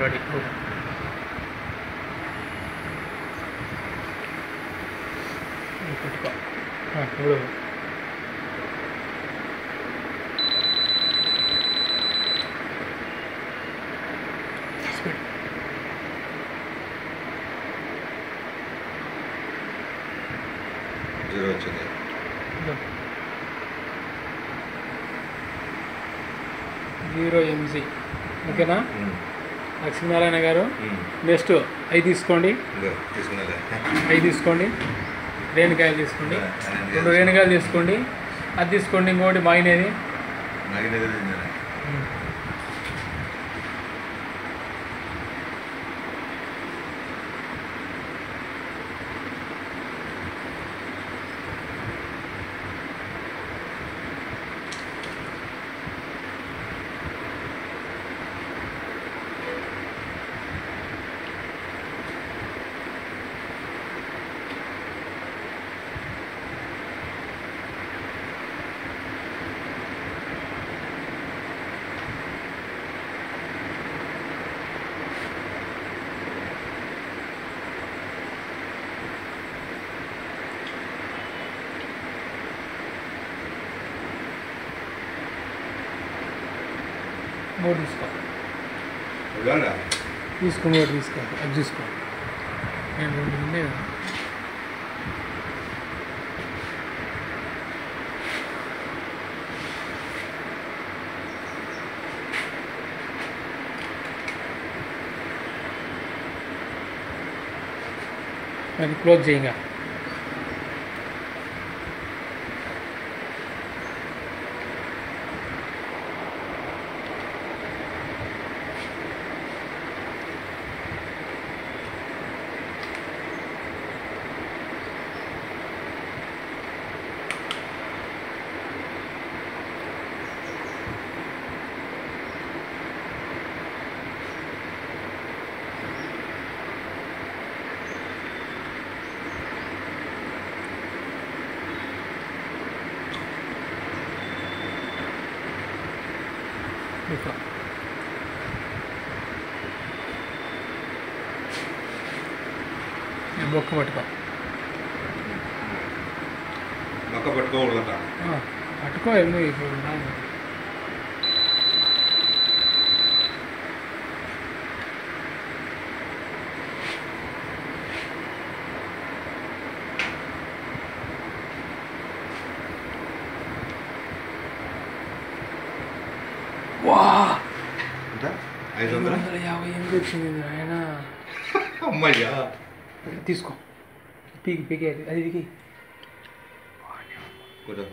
Ready పెట్టుకో ఆ, ఇప్పుడు స్పీడ్ జీరో వచ్చింది ఇదో. జీరో ఎంజీ ఓకేనా ఉమ్. లక్ష్మీనారాయణ గారు ఉమ్. నెక్స్ట్ అవి తీసుకోండి ఇదిగో తీసుకున్నదే అవి తీసుకోండి రేణుకాయలు తీసుకోండి రెండు రేణుకాయలు తీసుకోండి అది తీసుకోండి ఇంకోటి మాగినది నాగినది తిందానే. మూడు తీసుకో ఇవ్వాలా? తీసుకో మూడు తీసుకో అది తీసుకో నేను రెండు తిన్నే కదా అది క్లోజ్ చేయంగా ఇట్లా నేను బొక్క పట్టుకో మొక్క పట్టుకోకూడదట ఆ, పట్టుకో ఎందుకు ఇప్పుడు నా- వా ఎంత ఐదు ఐదు వందల వందల యాభై ఎనిమిది వచ్చింది ఆయన అమ్మయ్యా తీసుకో పీకి పీకి అది అది పీకి కూర్చో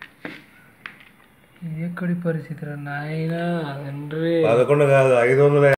ఇది ఎక్కడి పరిస్థితి రా నాయనా తండ్రి పదకొండు కాదు ఐదు వందల